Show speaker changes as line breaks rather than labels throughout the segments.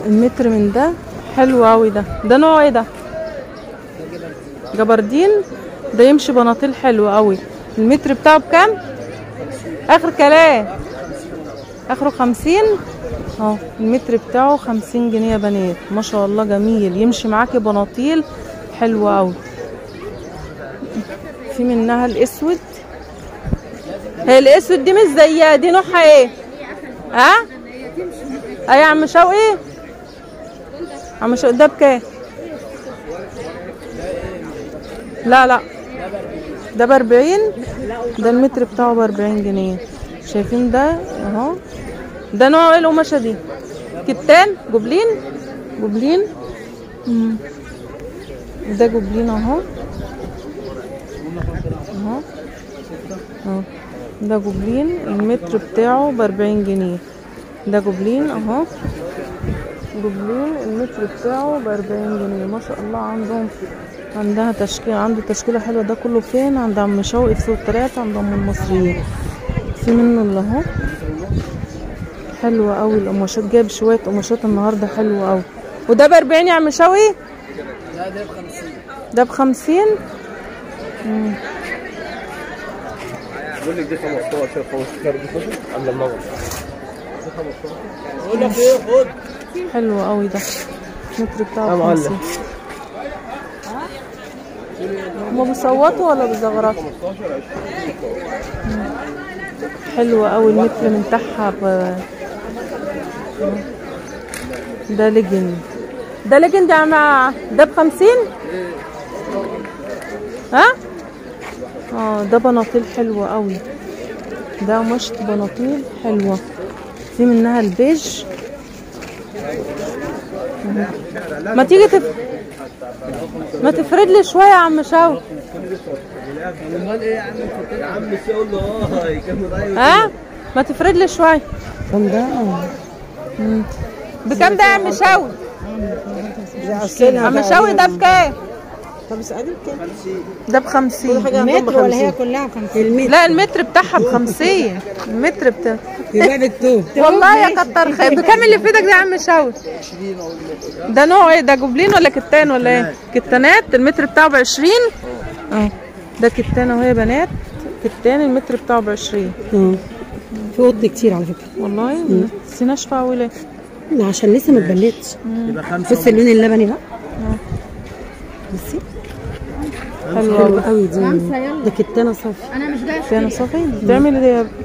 المتر من ده حلو قوي ده ده نوع ايه ده جبردين ده يمشي بناطيل حلو قوي المتر بتاعه بكام اخر كلام اخره خمسين اهو المتر بتاعه خمسين جنيه يا بنات ما شاء الله جميل يمشي معاكي بناطيل حلوة قوي في منها الاسود هي الاسود دي مش زيها دي نوعها ايه ها ايه يا عم شوقي عم شوقي ده بكام لا لا ده بأربعين ده المتر بتاعه بأربعين جنيه شايفين ده اهو ده نوع ايه القماشة دي كتان جبلين جبلين مم. ده جبلين اهو اهو اهو ده جبلين المتر بتاعه بأربعين جنيه ده جبلين اهو جبلين المتر بتاعه بأربعين جنيه ما شاء الله عندهم عندها تشكيلة عنده تشكيلة حلوة ده كله فين عند عم شوقي في سوق التلاتة عند أم المصريين في منه اللي اهو حلوة قوي القماشات جايب شوية قماشات النهاردة حلوة قوي وده بأربعين يا عم شوقي
لا ده بخمسين
ده بخمسين
بقول لك دي 15 15 دي خد عامله منور
بقول لك ايه خد
حلو قوي ده المتر
يا
بتاعه
معلم.
خمسين هما بيصوتوا ولا بيزغرطوا مم. حلوة قوي المتر من تحت ب... ده ليجند ده ليجند يا جماعة ده بخمسين ها اه ده بناطيل حلوة قوي ده مشط بناطيل حلوة في منها البيج ما تيجي تف... ما تفرد لي شويه يا عم شاو
امال ايه يا عم انت
يا عم شاول له اه يكمل رايه
ها ما تفرد لي شويه
كم ده؟
مم. بكام ده يا عم شاوي
ده أصلنا
عم شاوي ده بكام
طب اسألي بكام؟
ده بخمسين
حاجة عندهم
متر ولا هي
بخمسين.
كلها بخمسين
المتر
لا المتر بتاعها بخمسين المتر بتاع
يبقى بالتوب
والله يا كتر خير بكام اللي في ايدك ده يا عم شاوي ده نوع ايه ده جوبلين ولا كتان ولا ايه كتانات المتر بتاعه بعشرين اه ده كتان اهو يا بنات كتان المتر بتاعه بعشرين
اه في قطن كتير على فكرة
والله بس ناشفه قوي ليه
لا، عشان لسه ما اتبلتش
يبقى خمسة
بصي اللون اللبني ده بصي
حلوه
حلو
قوي
قوي دي
خمسة يلا
ده كتانة صافي
انا مش جايه
فين صافي بتعمل ايه يا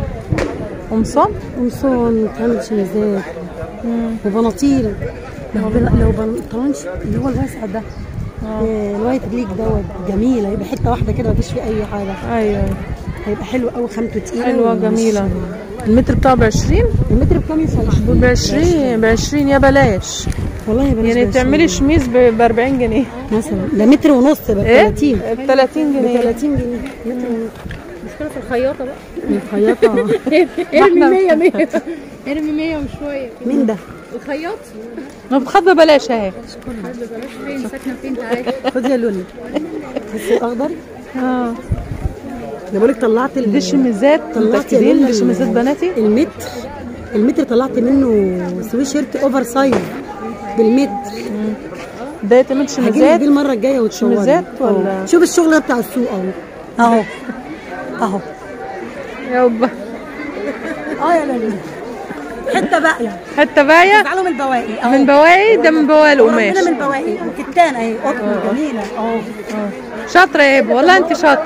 قمصان
قمصان بتعمل شميزات وبناطيل لو بن... لو بنطلونش اللي هو الواسع ده آه، الوايت ليك دوت جميل هيبقى حته واحده كده مفيش فيه اي حاجه
ايوه
هيبقى حلو قوي خامته تقيله
حلوه
ومش-
جميله المتر بتاعه ب 20
المتر بكام يسأل
ب 20 ب 20 يا بلاش
والله يا بلاش
يعني
بلاش.
تعملي شميز ب 40 جنيه
مثلا ده متر ونص ب
ايه
30
ب 30
ب
جنيه
30 جنيه متر ونص
مشكله في الخياطه بقى
الخياطه
ارمي 100 100 ارمي 100 وشويه
مين ده؟
الخياط
ما بتخاف ببلاش اهي
حد بلاش فين ساكنه فين تعالي
خد يا لولي بس الاخضر
اه
ده بقول لك طلعت ال-
دي شميزات
طلعت
متاكدين
منه
دي شميزات
ال-
بناتي
المتر المتر طلعت منه سويشيرت اوفر سايز بالمتر
ده يتعمل
هجيب بيه
شميزات
المره الجايه وتصوري
شميزات ولا-
أهو. شوف الشغل ده بتاع السوق اهو اهو اهو
يا رب
اه يا لولي حته باقيه
حتى بايه
تعالوا من البواقي اهو
من بواقي ده من بواقي القماش
ربنا من البواقي وكتان اهي قطن جميله اهو
شاطره يا ابو والله انت شاطره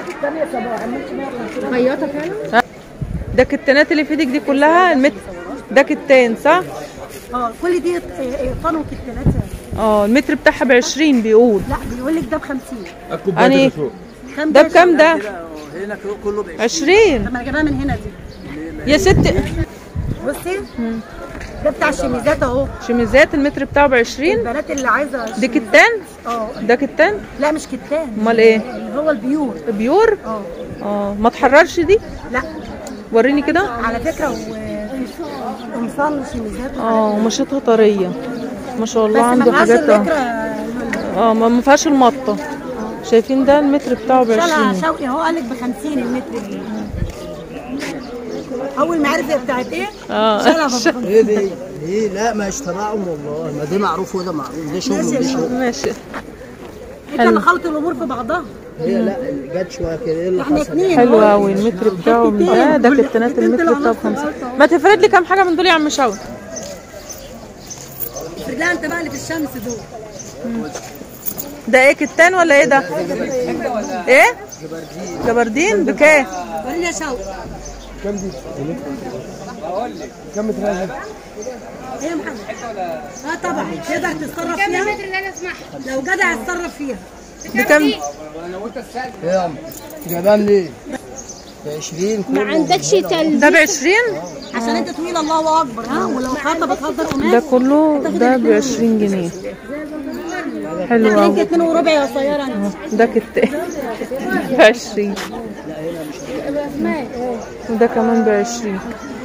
خياطه فعلا
ده كتانات اللي في ايدك دي كلها المتر ده كتان صح
اه كل دي قطن وكتانات
اه المتر بتاعها ب 20 بيقول
لا بيقول لك ده ب 50
الكوبايه
أني-
اللي فوق
كام
ده بكام ده
هنا كله ب
20
طب ما انا جايبها من هنا دي
يا ست
بصي ده بتاع الشميزات اهو
شميزات المتر بتاعه ب 20
البنات اللي عايزه
دي كتان
اه
ده كتان
لا مش كتان
امال ايه
اللي هو البيور
بيور
اه
اه ما تحررش دي
لا
وريني كده
على فكره و قمصان شميزات
اه ومشيتها طريه ما شاء الله
بس ما
عنده
فيهاش
حاجات
اللتر
اه ما ما فيهاش المطه شايفين ده المتر بتاعه ب
شالها
20
شوقي اهو قال لك ب 50 المتر دي اول ما عرف هي بتاعت ايه
اه
شالها ب 50
ايه دي؟ ايه لا ما اشتراهم والله ما ده معروف وده معروف ده شغل وده شغل
ماشي
انت اللي خلط الامور في بعضها
هي لا جت شويه كده ايه اللي
احنا
حصل
اتنين
حلو
اهو.
قوي المتر بتاعهم ده ده كتانات المتر بتاعه بخمسة ما تفرد لي كام حاجه من دول يا عم شاور
لا انت بقى اللي في الشمس دول
ده ايه كتان ولا ايه ده ايه جبردين بكام
قول لي يا شوقي
كم متر هذا؟
ايه يا محمد اه طبعا تقدر تتصرف فيها لو جدع اتصرف فيها
بكام
ايه يا عم جايبها منين؟ ب 20
ما عندكش تل
ده ب 20
عشان انت طويل الله اكبر ها ولو خطه بتهزر
ده
قماش
كله ده ب 20 جنيه حلو
انت
قوي
اتنين وربع يا قصيره انت
ده كتان ب 20 وده كمان ب 20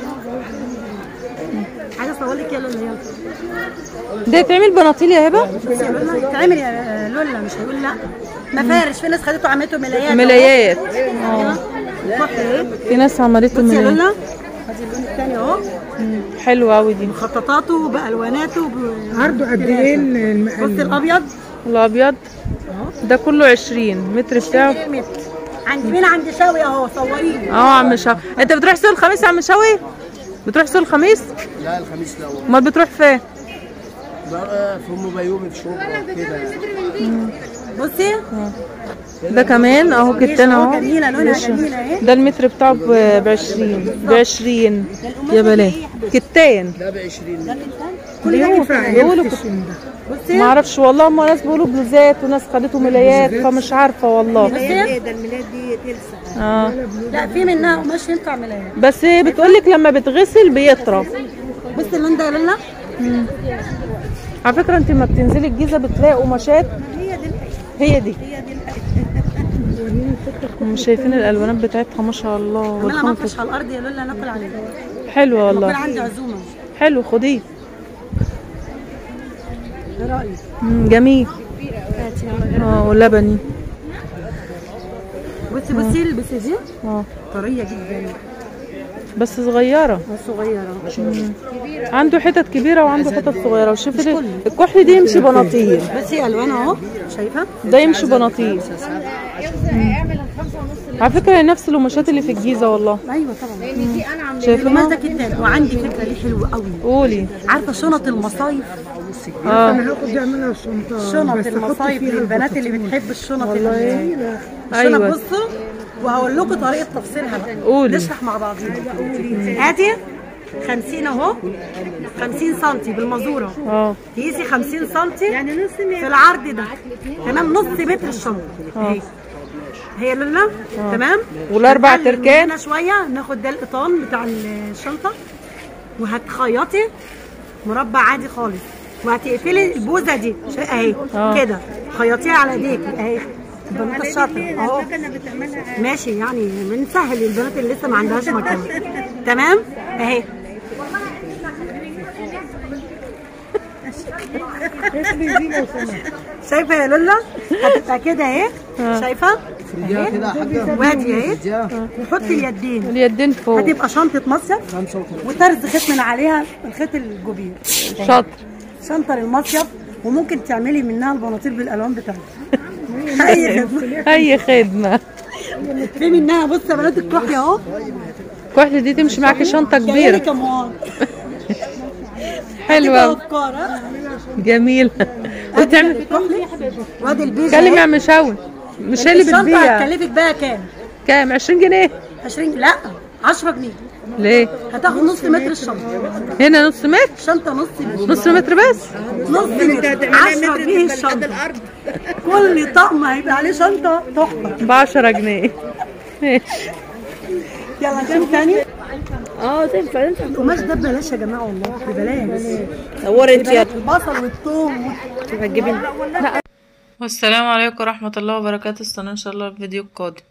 عايزه اصور لك يا لولا يلا
ده يتعمل بناطيل يا هبه
بس يا لولا يتعمل يا لولا مش هيقول لا مفارش في ناس خدته عملته ملايات
ملايات
اه صح ايه
في ناس عملته
بصي يا
ملايات
لولا ادي اللون الثاني اهو
حلو قوي دي
مخططاته بالواناته ب...
عرضه قد ايه
بص الابيض
الابيض ده كله 20 متر بتاعه
متر عند مين عند شاوي اهو صوريه
اه عم شاوي انت بتروح سوق الخميس يا عم شاوي بتروح سوق الخميس
لا الخميس لا والله.
امال بتروح فين
بقى في ام بيومي في شبرا كده يعني.
بصي
ده كمان اهو كتان اهو
جميله لونها جميله اهي
ده المتر بتاعه ب 20 ب 20 يا بلاش كتان
ده ب 20
بيقولوا بيقولوا كت-
بصي
ما اعرفش والله هم ناس بيقولوا بلوزات وناس خدته ملايات فمش عارفه والله
بصي
ده الميلاد دي تلسع
اه
لا في منها قماش ينفع ملايات
بس هي بتقول لك لما بتغسل بيطرى
بصي اللون ده يا لولا
على فكره انت لما بتنزلي الجيزه بتلاقي قماشات هي دي هم شايفين الالوانات بتاعتها ما شاء الله
عمالة
والخنطة
مفرش على الارض يا لولا ناكل عليه
حلوه
بكون
والله
عندي عزومه
حلو خديه
ايه رايك
مم، جميل اه ولبني
بصي بصي البسي دي
اه
طريه جدا
بس صغيره
وصغيره
عنده حتت كبيره وعنده حتت صغيره وشوف ال- الكحل دي يمشي بناطيل
بصي الوان اهو شايفه
ده يمشي بناطيل على فكره هي نفس القماشات اللي في الجيزه والله
ايوه طبعا القماش
شايفينها
ده كتاب وعندي فكره ليه حلوه قوي
قولي
عارفه شنط المصايف
اه
هاخد يعملها شنطه
شنط
بس أحط
المصايف
فيها
للبنات اللي بتحب الشنط
والله
ال-
إيه؟
الشنط
أيوة.
بصوا وهقول لكم طريقه تفصيلها بقى
قولي.
نشرح مع بعضينا هاتي 50 اهو 50 سم بالمزوره
اه
تقيسي 50 سم يعني نص في العرض ده تمام نص متر الشنطه اهي هي لولا تمام
والاربع
هنقلل من
تركان
هنا شويه ناخد ده القطان بتاع الشنطه وهتخيطي مربع عادي خالص وهتقفلي البوزه دي شا- اهي
آه.
كده خيطيها على ايديكي اهي البنات الشاطر اهو ماشي يعني بنسهل للبنات اللي لسه ما عندهاش مكان تمام اهي شايفه يا لولا هتبقى كده اهي شايفه
دي كده يا حاجه
وادي اهي
دي
وحطي اليدين
اليدين فوق
هتبقى شنطه مصيف
35
وطرز خيط من عليها الخيط الجبير
شاطر
شنطه المصيف وممكن تعملي منها البناطيل بالالوان بتاعتها اي خدمه
اي خدمه
في منها بص يا بنات الكحل اهو
الكحل دي تمشي معاكي شنطه
جايه
كبيره
كمان
حلوه
افكار ها؟
جميله وتعمل
الكحل وادي البيج
كلم
أهي.
يا عم شاوي مش هي اللي
الشنطه
بتبيع
هتكلفك بقى كام؟
كام 20 جنيه
20 لا 10 جنيه
ليه
هتاخد نص متر الشنطه
هنا نص متر
شنطه نص متر
نص متر بس
نص متر 10 جنيه الشنطه كل طقم هيبقى عليه شنطه تحفه
ب 10 جنيه ماشي
يلا نشوف تاني
اه تنفع تنفع
القماش ده ببلاش يا جماعه والله ببلاش
دوري انت يلا
البصل والثوم
والسلام عليكم ورحمه الله وبركاته استنى ان شاء الله الفيديو القادم